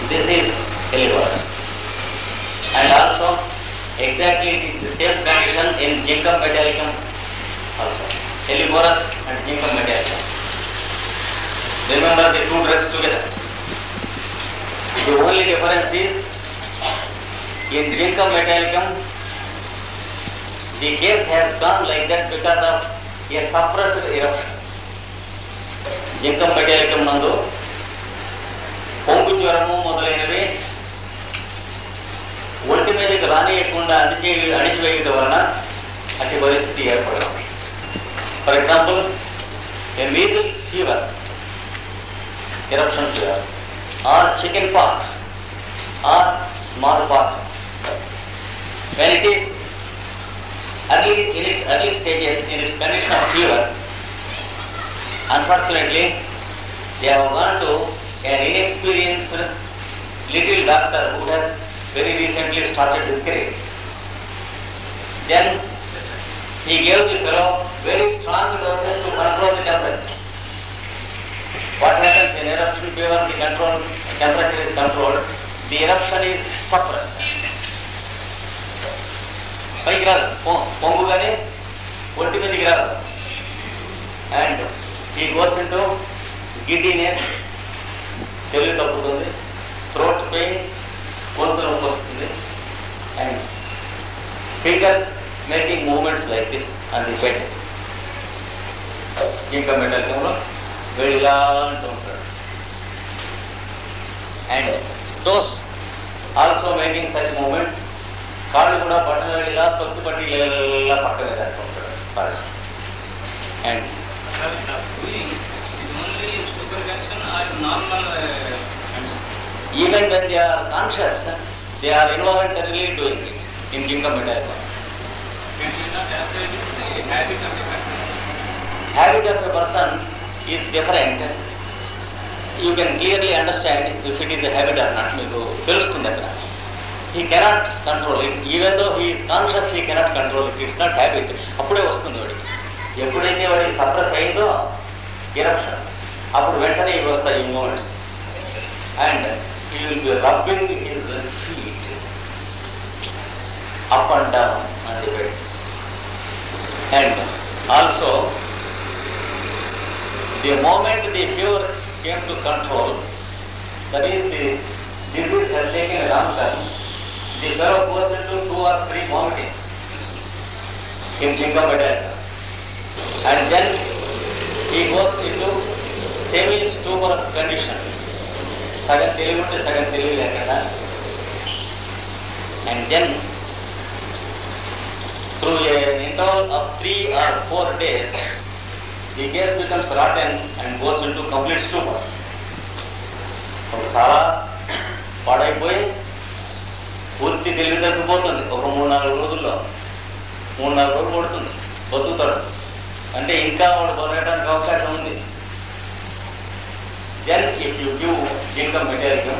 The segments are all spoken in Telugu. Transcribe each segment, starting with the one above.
This is Helivorus. And also, exactly the same condition in Ginkgo metallicum also. Helivorus and Ginkgo metallicum. Remember the two drugs together. The only difference is in Ginkgo metallicum, the case has gone like that because of a suppressed eruption. జింకం మెటాలికం నందు పొంగు జ్వరము మొదలైనవి ఒంటి మీదకి రానియకుండా అణిచే అణిచివేయడం వలన అట్టి పరిస్థితి ఏర్పడడం for example a measles fever eruption fever or chicken pox or smallpox when it is early in its early stages in its condition of fever unfortunately they have gone to an inexperienced little doctor who has very recently started his career then he gave the fellow very strong doses to control the temperature what happens in eruption fever, the control, temperature is controlled, the eruption is suppressed. పైకి రాదు పొ- పొంగు కానీ ఒంటి మీదకి రాదు అండ్ ఈ గోస్ ఇంటూ గిడ్డినెస్ తెలివి తప్పుతుంది థ్రోట్ పెయిన్ గొంతు నొప్పి వస్తుంది and fingers making movements like this and the bed ఇంకా మెటల్ వీడు ఇలా అంటూ ఉంటాడు and toes also making such movement కాళ్ళు కూడా బట్టలు ఇలా తొక్కి పట్టి ఇలా పక్కన కట్టుకుంటాడు కాళ్ళు and only super connection or normal uh, connection. Even when they are conscious they are involuntarily doing it in zincum metallicum Can you not ascribe it to the habit of the person? habit of a person is different. You can clearly understand if it is a habit or not. మీకు తెలుస్తుంది అక్కడ he cannot control it even though he is conscious he cannot control it it's not habit అప్పుడే వస్తుంది వాడికి ఎప్పుడైతే వాడికి సప్రెస్ అయిందో ఇరప్షన్ అప్పుడు వెంటనే ఇవి వస్తాయి ఈ movements and he will be rubbing his feet up and down on the bed and also the moment the fever came to control, that is the disease has taken a long time, the fellow goes into two or three vomitings in Chingamadaika. And then he goes into semi-stuporous condition. సగం తెలివి ఉంటే సగం తెలివి లేకుండా and then through interval of three or four days the case becomes rotten and goes into complete stupor. అప్పుడు చాలా పాడైపోయి పూర్తి తెలివి తగ్గిపోతుంది ఒక మూడు నాలుగు రోజుల్లో మూడు నాలుగు రోజులు పడుతుంది బతుకుతాడు అంటే ఇంకా వాడు బతకడానికి అవకాశం ఉంది then if you give zincum material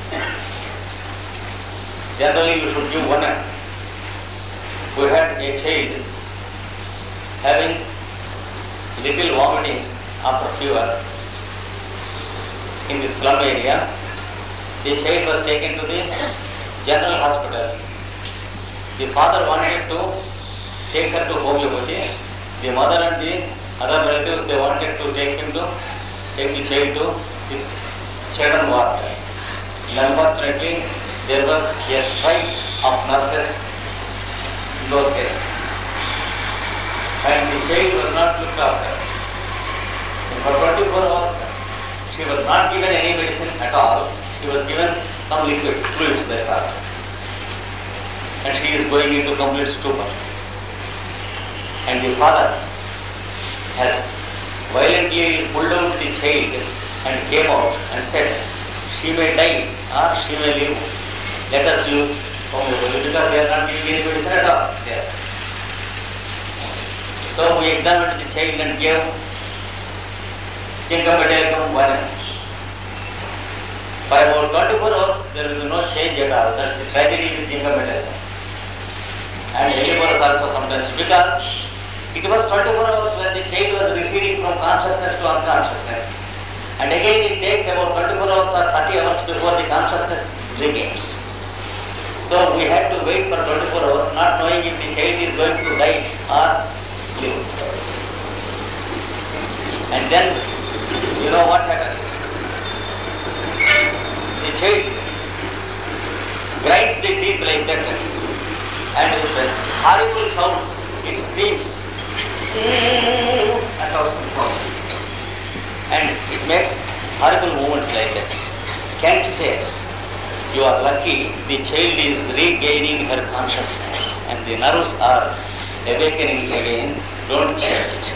generally you should give one we had a child having little vomitings after fever in the slum area. The child was taken to the general hospital. The father wanted to take her to homeopathy. The mother and the other relatives they wanted to take him to take the child to the children ward. And unfortunately, there was a strike of nurses in those days and the child was not looked after. And for 24 hours, she was not given any medicine at all. She was given some liquids, fluids, that's all. And she is going into complete stupor. And the father has violently pulled out the child and came out and said, she may die or she may live. Let us use homeopathy because they are not giving any medicine at all. There. So we examined the child and gave Chinkapatelikam one. For about 24 hours, there will be no change at all. That's the tragedy with Chinkapatelikam. And Heliporus also sometimes because it was 24 hours when the child was receding from consciousness to unconsciousness. And again it takes about 24 hours or 30 hours before the consciousness regains. So we had to wait for 24 hours, not knowing if the child is going to die or live. And then, you know what happens? The child grinds the teeth like that, and with horrible sounds, it screams. A thousand sounds. And it makes horrible movements like that. Kant says, you are lucky the child is regaining her consciousness and the nerves are awakening again. Don't change it.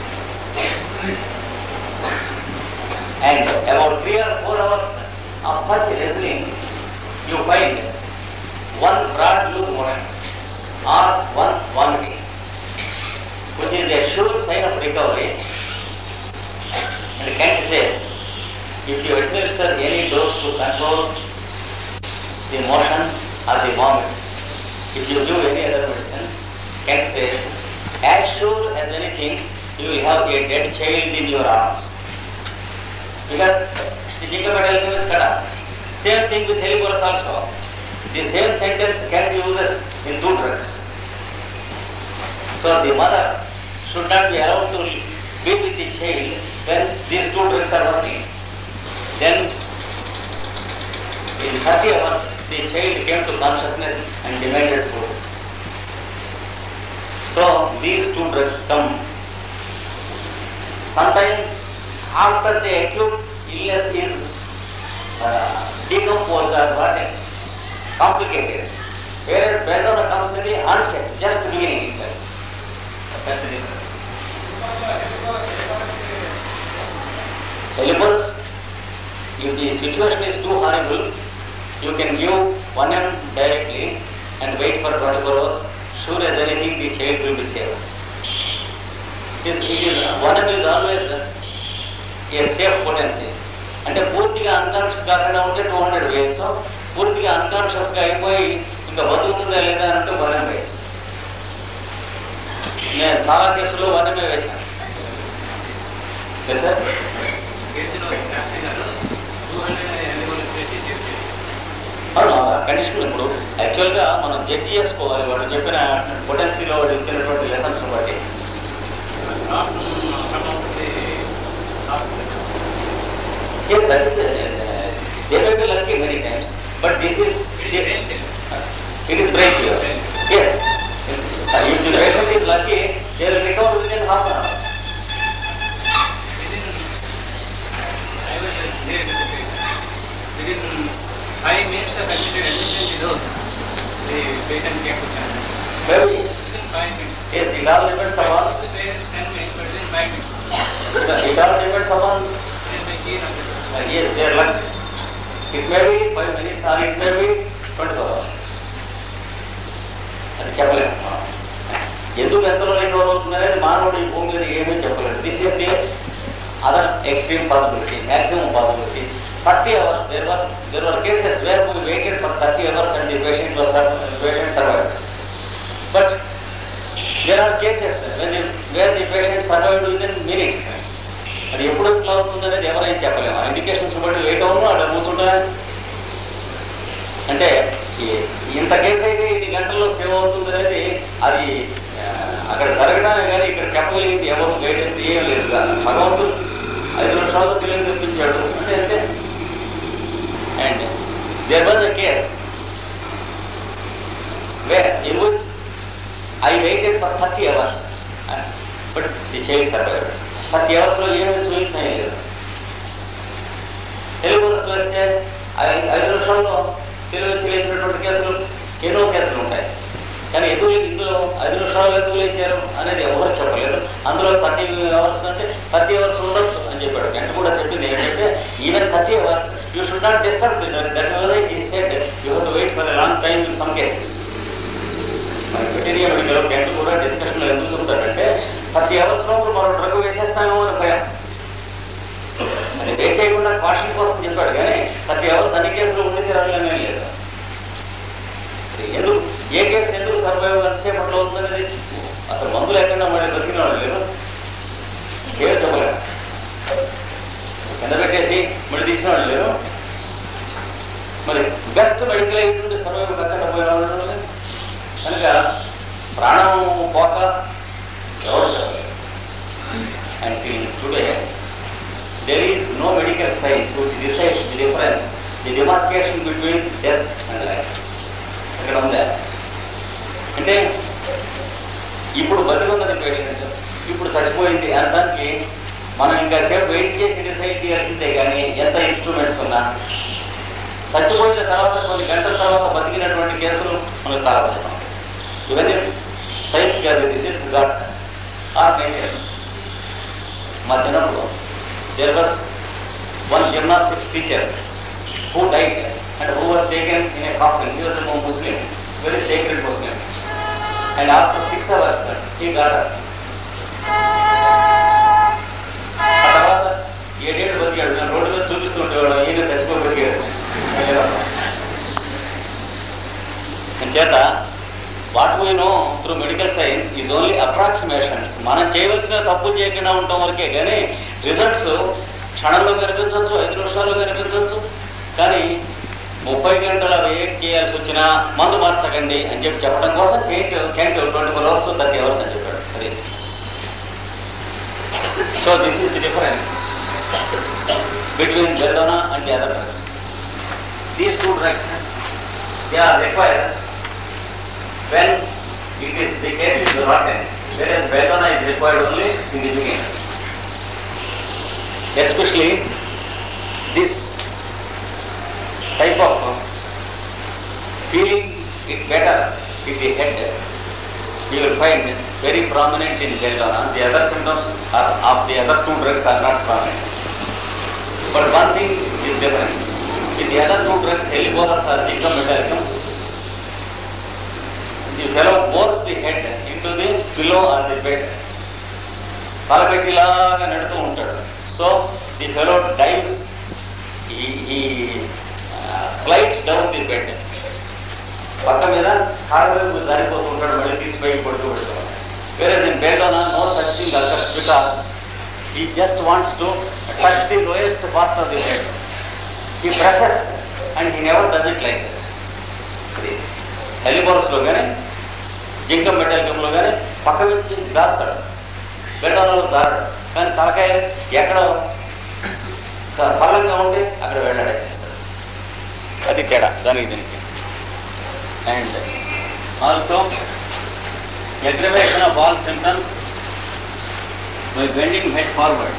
And about three or four hours of such wrestling, you find one broad loop motion or one vomiting, which is a sure sign of recovery. And Kant says, if you administer any dose to control the motion or the vomit, if you give any other medicine, Kant says, as sure as anything, you will have a dead child in your arms. Because the gingametal is kada. Same thing with Heliborus also. The same sentence can be used in two drugs. So the mother should not be allowed to be with the child when these two drugs are working. Then in 30 hours the child came to consciousness and demanded food. So these two drugs come. Sometime after the acute illness is uh, decomposed or what complicated. Whereas belladonna comes in the onset, just beginning itself. That's the difference. Heliborus, if the situation is too horrible, you can give 1M directly and wait for 24 hours. Sure as anything, the child will be saved. It is, it is, 1M is always a safe potency. అంటే పూర్తిగా అన్కాన్షియస్ కాకుండా ఉంటే టూ హండ్రెడ్ వేయచ్చు పూర్తిగా అన్కాన్షియస్ గా అయిపోయి ఇంకా బతుకుతుందా లేదా అని అంటే వనం వేయచ్చు నేను చాలా కేసుల్లో వనమే వేశాను సార్ కేసులో శాస్త్రి గారు టూ హండ్రెడ్ ఎలివల్స్ చేసి చెక్ చేసి అవును కండిషన్ ఇప్పుడు యాక్చువల్గా మనం జడ్జి చేసుకోవాలి వాడు చెప్పిన పొటెన్సీలో వాడు ఇచ్చినటువంటి లెసన్స్ బట్టి not some of the hospital. Yes, that is, uh, they may be lucky many times, but this is, It is brain failure. it is brain failure. Yes. Uh, If the patient is lucky, they will recover within half an hour. Within, I was there with the patient. Within five minutes of continued assistance dose, the patient came to consciousness. Maybe, Within five minutes. yes, it all depends upon, The parents ten minutes, but within five minutes. it all depends upon, And the key of the uh, yes, their luck. It may be five minutes or it may be twenty-four hours. అది చెప్పలేము మనం. ఎందుకు ఎంతలో రికవర్ అవుతుంది అనేది మానవుడు ఈ భూమి మీద ఏమీ చెప్పలేడు this is the other extreme possibility maximum possibility thirty hours there were there were cases where we waited for thirty hours and the patient was patient survive but there are cases where the patient survived within minutes అది ఎప్పుడు ఎట్లా అవుతుంది అనేది ఎవరైనా చెప్పలేము ఆ ఇండికేషన్స్ బట్టి వెయిట్ అవును అక్కడ కూర్చుంటా అంటే ఈ- ఇంత కేసు అయితే ఇన్ని గంటల్లో సేవ్ అవుతుంది అనేది అది ఆ, అక్కడ జరగడానికి కానీ ఇక్కడ చెప్పగలిగింది ఎవరు గైడెన్స్ ఏం లేదు భగవంతుడు ఐదు నిమిషాలు తెలియని తెప్పించాడు అంటే అంతే and there was a case where in which I waited for thirty hours but the child survive thirty అవర్స్లో ఏమీ సూయిల్స్ ఏం లేదు తెలుగు బస్సు వేస్తే ఐ- ఐదు నిమిషాల్లో తెలుగు వచ్చి లేచినటువంటి కేసులు ఎన్నో కేసులు ఉంటాయి కానీ ఎందుకు ఇందులో ఐదు నిమిషాలు ఎందుకు లేచారు అనేది ఎవరు చెప్పలేరు అందులో థర్టీ అవర్స్ అంటే థర్టీ అవర్స్ ఉండొచ్చు అని చెప్పాడు వెంట కూడా చెప్పింది ఏంటంటే even thirty hours you should not disturb the that ఈ said you have to wait for a long time in some cases మరి వెటరియన్ మెడికల్ గంట కూడా డిస్కషన్లో ఎందుకు చెప్తాడంటే థర్టీ అవర్స్ లోపల మరో డ్రగ్ వేసేస్తామేమో అని భయం అది వేసేయకుండా కాషన్ కోసం చెప్పాడు కానీ థర్టీ అవర్స్ అన్ని కేసులు ఉండి తీరాలని లేదు మరి ఎందుకు ఏ కేసు ఎందుకు సర్వైవ్ ఎంతసేపట్లో అవుతుందనేది అసలు మందు లేకుండా మళ్ళీ బతికిన వాళ్ళు లేరు ఏదో చెప్పలేము కింద పెట్టేసి మళ్ళీ తీసిన వాళ్ళు లేరు మరి బెస్ట్ మెడికల్ ఎయిడ్ నుండి సర్వైవ్ కట్టండి పోయిన వాళ్ళు కనుక ప్రాణం పోక ఎవరు చెప్పలేరు and today there is no medical science which decides the difference, the demarcation between death and life. ఇక్కడ ఉందా అంటే ఇప్పుడు బతికున్నది పేషెంట్ ఇప్పుడు చచ్చిపోయింది అనడానికి మనం ఇంకా సేపు వెయిట్ చేసి డిసైడ్ చేయాల్సిందే కానీ ఎంత ఇన్స్ట్రుమెంట్స్ ఉన్నా చచ్చిపోయిన తర్వాత కొన్ని గంటల తర్వాత బతికినటువంటి కేసులు మనకు చాలా కష్టం ఇవన్నీ సైన్స్ కాదు దిస్ గాట్ ఆర్ నేచర్ మా చిన్నప్పుడు there was one gymnastics teacher who died and who was taken in a coffin. He was a Muslim, very sacred Muslim. And after six hours, he got up. ఆ తర్వాత ఏడేళ్ళు బతికాడు నేను రోడ్డు మీద చూపిస్తుంటేవాడు ఈయన చచ్చిపోబతికాడు చేత what we know through medical science is only approximations మనం చేయవలసిన తప్పులు చేయకుండా ఉండటం వరకే కానీ రిజల్ట్స్ క్షణంలో కనిపించవచ్చు ఐదు నిమిషాల్లో కనిపించవచ్చు కానీ ముప్పై గంటల వెయిట్ చేయాల్సి వచ్చినా మందు మార్చకండి అని చెప్పి చెప్పడం కోసం can't can't twenty four hours thirty hours అని చెప్పాడు అది so this is the difference between belladonna and the other drugs these two drugs they are required when it is the case is rotten, whereas Vedana is required only in the beginning. Especially this type of feeling it better in the head, you will find very prominent in Vedana. The other symptoms are, of the other two drugs are not prominent. But one thing is different. In the other two drugs, Heliborus or Ginkgo metallicum, the fellow bores the head into the pillow or the bed. తలపెట్టిలాగా నడుతూ ఉంటాడు సో ది ఫెలో డైవ్స్ ఈ స్లైడ్స్ డౌన్ ది బెడ్ పక్క మీద కాళ్ళ వైపు జారిపోతూ ఉంటాడు మళ్ళీ తీసి బయట పడుతూ పెడతాడు వేరే దీని బెడ్ అన్న no such thing occurs because he just wants to touch the lowest part of the bed he presses and he never does it like that హెలిబోరస్లో కానీ జింకం మెటాలికంలో కానీ పక్క నుంచి జారుతాడు బెడ్డలో జారడు కానీ తలకాయ ఎక్కడో పల్లంగా ఉండి అక్కడ వెళ్ళాడేసేస్తాడు అది తేడా దానికి దీనికి and also aggravation of all symptoms by bending head forward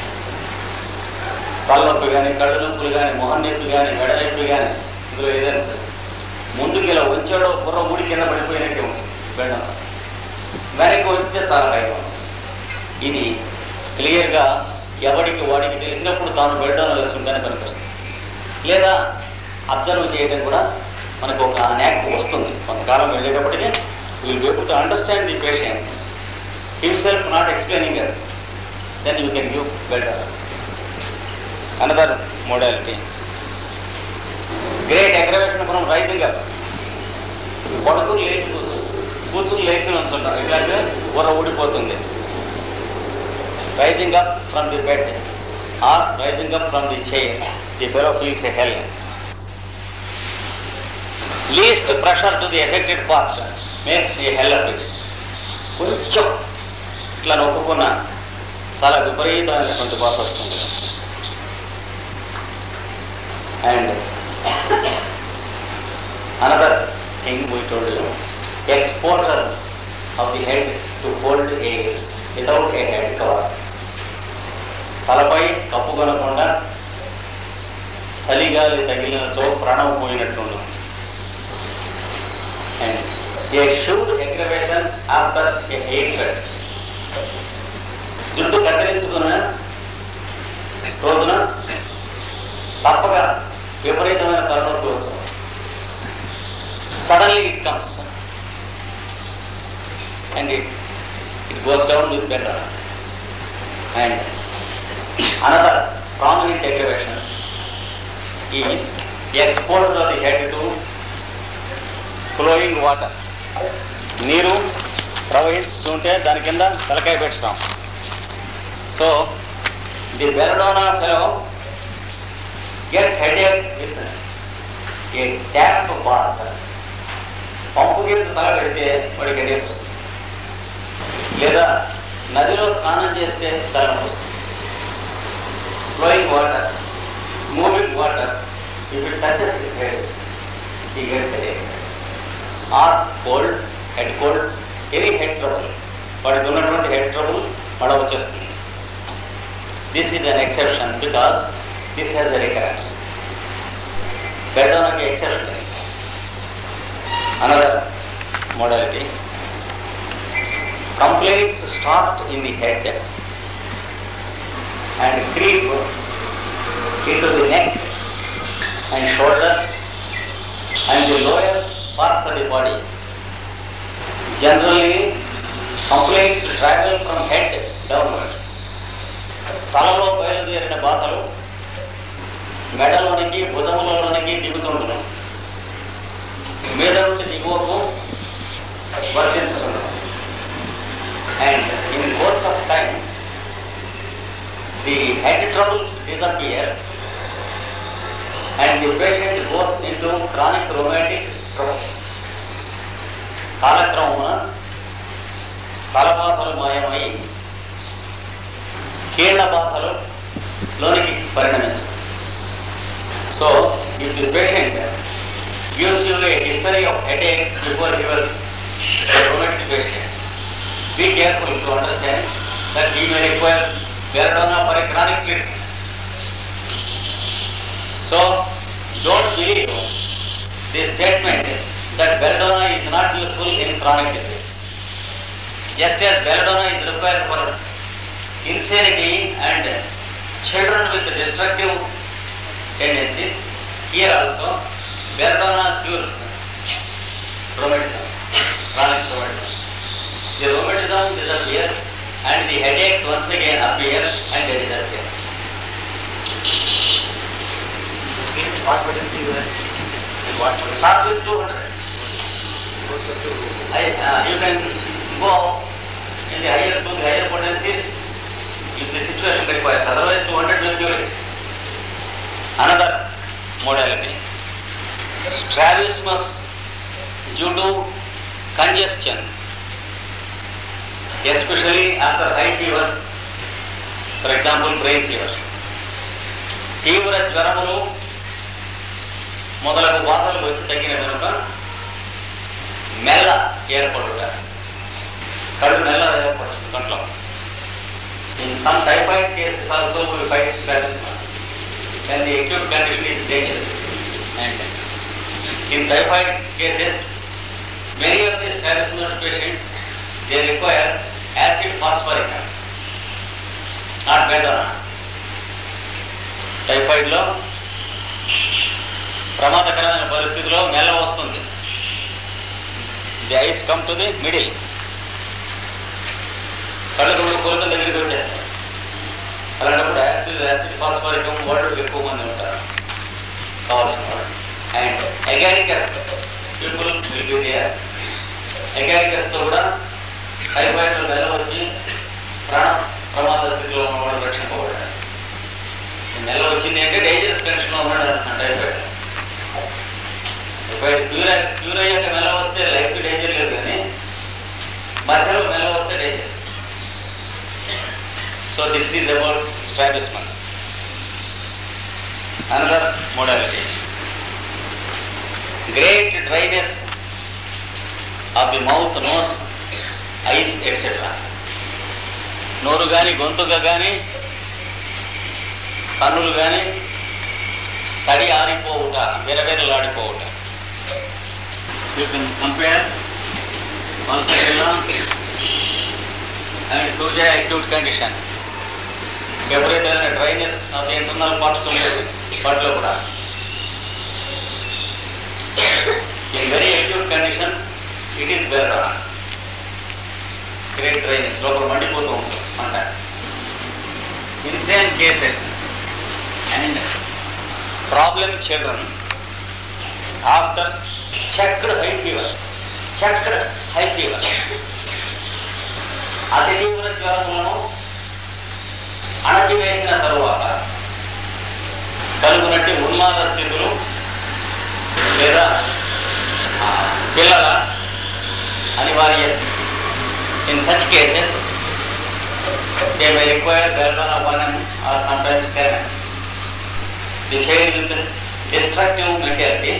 తలనొప్పి కానీ కళ్ళు నొప్పులు కానీ మొహం నొప్పి కానీ మెడ నొప్పి కానీ ఇందులో ఏదైనా సరే ముందుకు ఇలా ఉంచాడో బుర్ర ఊడి కింద పడిపోయినట్టే ఉంటుంది బెండం వెనక్కి వచ్చితే చాలా భయం ఇది క్లియర్గా ఎవరికి వాడికి తెలిసినప్పుడు తాను బెల్డం వేసుకుంటానే కనిపిస్తుంది లేదా అబ్జర్వ్ చేయడం కూడా మనకు ఒక న్యాక్ వస్తుంది కొంతకాలం వెళ్ళేటప్పటికీ will be to understand the patient himself not explaining us then you can give better another modality great aggravation from rising up పడుకుని లేచి కూర్చు కూర్చుని లేచి ఉంచుంటారు ఇట్లాంటి బుర్ర ఊడిపోతుంది rising up from the bed or rising up from the chair the fellow feels a hell least pressure to the affected part makes a hell up it కొంచెం ఇట్లా నొక్కుకున్న చాలా విపరీతమైనటువంటి బాధ వస్తుంది and another thing we told you exposure of the head to cold air without a head cover. తలపై కప్పు కొనకుండా చలిగాలి తగిలిన చో ప్రాణం పోయినట్టు and a sure aggravation after a hair cut జుట్టు కత్తిరించుకున్న రోజున తప్పక విపరీతమైన తలనొప్పి వచ్చు suddenly it comes and it, it goes down with better. And another prominent aggravation is the exposure of the head to flowing water. నీరు ప్రవహిస్తుంటే దాని కింద తలకాయ పెట్టడం so the belladonna fellow gets head a tap bath పంపు కింద తల పెడితే వాడికి హెడేక్ వస్తుంది లేదా నదిలో స్నానం చేస్తే తలనొప్పి వస్తుంది flowing water moving water if it touches his head he gets headache. Or cold, head cold, any head trouble. వాడికి ఉన్నటువంటి హెడ్ ట్రబుల్ మడ వచ్చేస్తుంది this is an exception because this has a recurrence బెడోనాకి exception another modality complaints start in the head and creep into the neck and shoulders and the lower parts of the body. Generally, complaints travel from head downwards. తలలో బయలుదేరిన బాధలు మెడలోనికి భుజములలోనికి దిగుతుండను మీద నుండి దిగువకు వర్తించుండను and in course of time the head troubles disappear and the patient goes into chronic rheumatic troubles. కాలక్రమమున తలబాధలు మాయమై కీళ్ల బాధలు లోనికి పరిణమించు so if the patient gives you a history of headaches before he was rheumatic patient be careful to understand that he may require belladonna for a chronic treatment So, don't believe the statement that belladonna is not useful in chronic disease. Just as belladonna is required for insanity and children with destructive tendencies, here also belladonna cures rheumatism, chronic rheumatism. The rheumatism disappears and the headaches once again appear and they disappear. What potency you have? What start with 200. Goes up to I, uh, you can go in the higher to the higher potencies if the situation requires. Otherwise, 200 will cure it. Another modality. Strabismus due to congestion, especially after high fevers, for example, brain fevers. తీవ్ర జ్వరములు మొదలగు బాధలు వచ్చి తగ్గిన కనుక మెల్ల ఏర్పడుట కళ్ళు మెల్ల ఏర్పడుతుంది కంట్లో in some typhoid cases also we find strabismus and the acute condition is dangerous and in typhoid cases many of the strabismus patients they require acid phosphoric not better టైఫాయిడ్లో ప్రమాదకరమైన పరిస్థితిలో మెల్ల వస్తుంది the eyes come to the middle కళ్ళు రెండు కొలుకల దగ్గరికి వచ్చేస్తాయి అలాంటప్పుడు యాసిడ్ యాసిడ్ ఫాస్ఫరికం వాళ్ళు ఎక్కువ మంది ఉంటారు కావాల్సిన వాళ్ళు and agaricus people will be there ఎగారికస్తో కూడా టైఫాయిడ్ నెల వచ్చి ప్రాణ ప్రమాద స్థితిలో ఉన్నవాడు రక్షింపబడ్డారు నెల వచ్చింది అంటే డేంజరస్ కండిషన్లో ఉన్నాడు అంటున్నాడు టైఫాయిడ్ టైఫాయిడ్ క్యూర్ క్యూర్ అయ్యాక మెల్ల వస్తే లైఫ్ డేంజర్ లేదు కానీ మధ్యలో మెల్ల వస్తే dangerous so this is about strabismus another modality great dryness of the mouth nose eyes etcetera నోరు కానీ గొంతుగా కానీ కన్నులు కానీ తడి ఆరిపోవుట విరవిరలాడిపోవుట you can compare pulsatilla and such a acute condition ఎవరైతే dryness of the internal parts ఉండేది వాటిలో కూడా in very acute conditions it is better great dryness లోపల మండిపోతూ ఉంటుంది అంట insane cases and problem children after checked high fever checked high fever అతి తీవ్ర జ్వరములను అణచివేసిన తరువాత కలుగునట్టి ఉన్మాద స్థితులు పిల్లల అనివార్య in such cases they may require బెల్రన్ one or sometimes ten the child with destructive mentality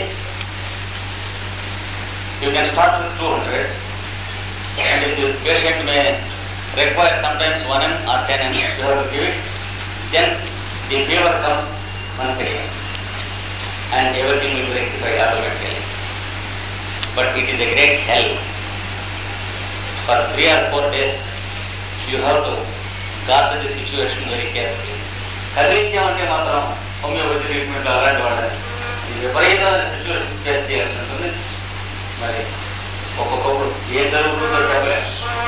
you can start with two hundred and if the patient may require sometimes 1 m or 10 m, you have to give it, then the fever comes once again and everything will be rectified automatically. But it is a great help. For three or four days, you have to guard the situation very carefully. కదిలించామంటే మాత్రం హోమియోపతి ట్రీట్మెంట్ అలాంటి వాళ్ళని ఈ విపరీతమైన సిచ్యువేషన్స్ ఫేస్ చేయాల్సి ఉంటుంది మరి ఒక్కొక్కప్పుడు ఏం జరుగుతుందో చెప్పలేము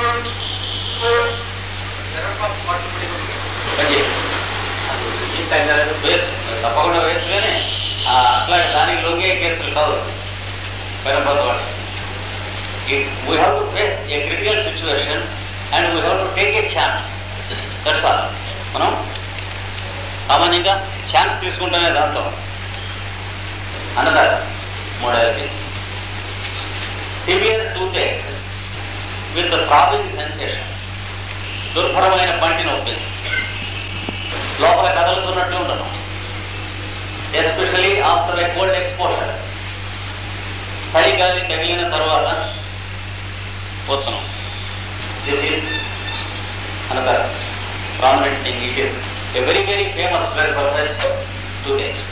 అది ఈ సంగతి వేయచ్చు తప్పకుండా వేయచ్చు కానీ ఆ అట్లా దానికి లొంగే కేసులు కాదు పెరంపత వాళ్ళు we have to face a critical situation and we have to take a chance that's all మనం సామాన్యంగా ఛాన్స్ తీసుకుంటానే దాంతో అన్నదారు మూడవది severe toothache with probing sensation దుర్భరమైన పంటి నొప్పి లోపల కదలుతున్నట్టు ఉండదు especially after a cold exposure చలిగాలి తగిలిన తర్వాత వచ్చును this is another prominent thing it is a very very famous blood for such two things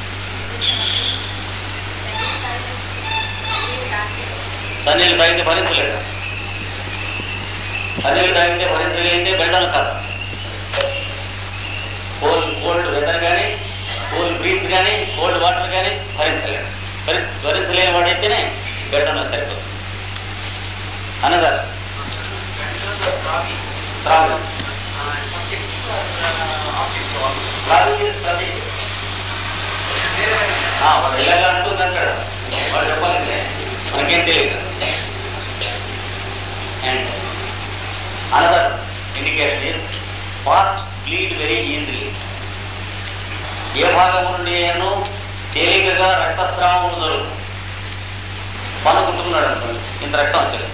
సన్నీళ్ళు తాగితే భరించలేడు సన్నీళ్ళు తాగితే భరించగలిగితే బెల్డను కాదు కోల్డ్ కోల్డ్ వెదర్ కానీ కోల్డ్ బ్రీచ్ కానీ కోల్డ్ వాటర్ కానీ భరించలేడు భరి భరించలేని వాడైతేనే బెల్డను సరిపోతుంది అనదర్ త్రాగు త్రాగు సభి వాడు ఇలాగా అంటుంది అంటాడు వాడు చెప్పాల్సిందే మనకేం తెలియదు and another indication is parts bleed very easily ఏ భాగం నుండి ఏమో తేలికగా రక్తస్రావం జరుగుతుంది పనుకుంటున్నాడు అనుకోండి ఇంత రక్తం వచ్చేస్తుంది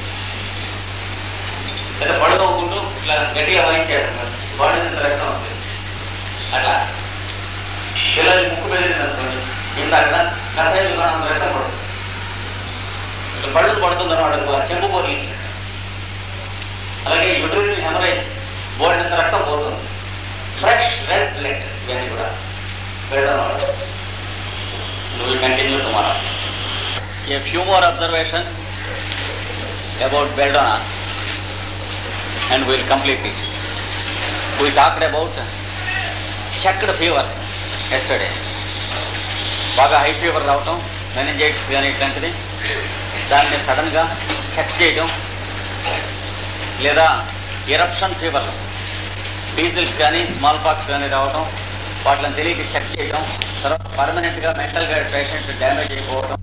లేదా పడుకోకుండా ఇట్లా గట్టిగా వాయించాడు బాడీ ఇంత రక్తం వచ్చేస్తుంది అట్లా పిల్లలు ముక్కు పెరిగింది అనుకోండి ఇంత అక్కడ కషాయం దుకాణం రక్తం పడుతుంది ఇట్లా పళ్ళు పడుతుంది అన్నమాట చెంపు పోలించినట్టు అలాగే యుడ్రిన్ హెమరేజ్ బోర్డు ఇంత రక్తం పోతుంది ఫ్రెష్ రెడ్ బ్లడ్ ఇవన్నీ కూడా వెళ్ళడం will continue tomorrow a few more observations about belladonna and will complete it we talked about checked fevers yesterday బాగా హై ఫీవర్ రావటం మెనింజైటిస్ కానీ ఇట్లాంటిది దాన్ని సడన్గా చెక్ చేయడం లేదా ఇరప్షన్ ఫీవర్స్ డీజిల్స్ కానీ స్మాల్ పాక్స్ కానీ రావడం వాటిని తెలియక చెక్ చేయడం తర్వాత పర్మనెంట్గా మెంటల్గా పేషెంట్ డ్యామేజ్ అయిపోవడం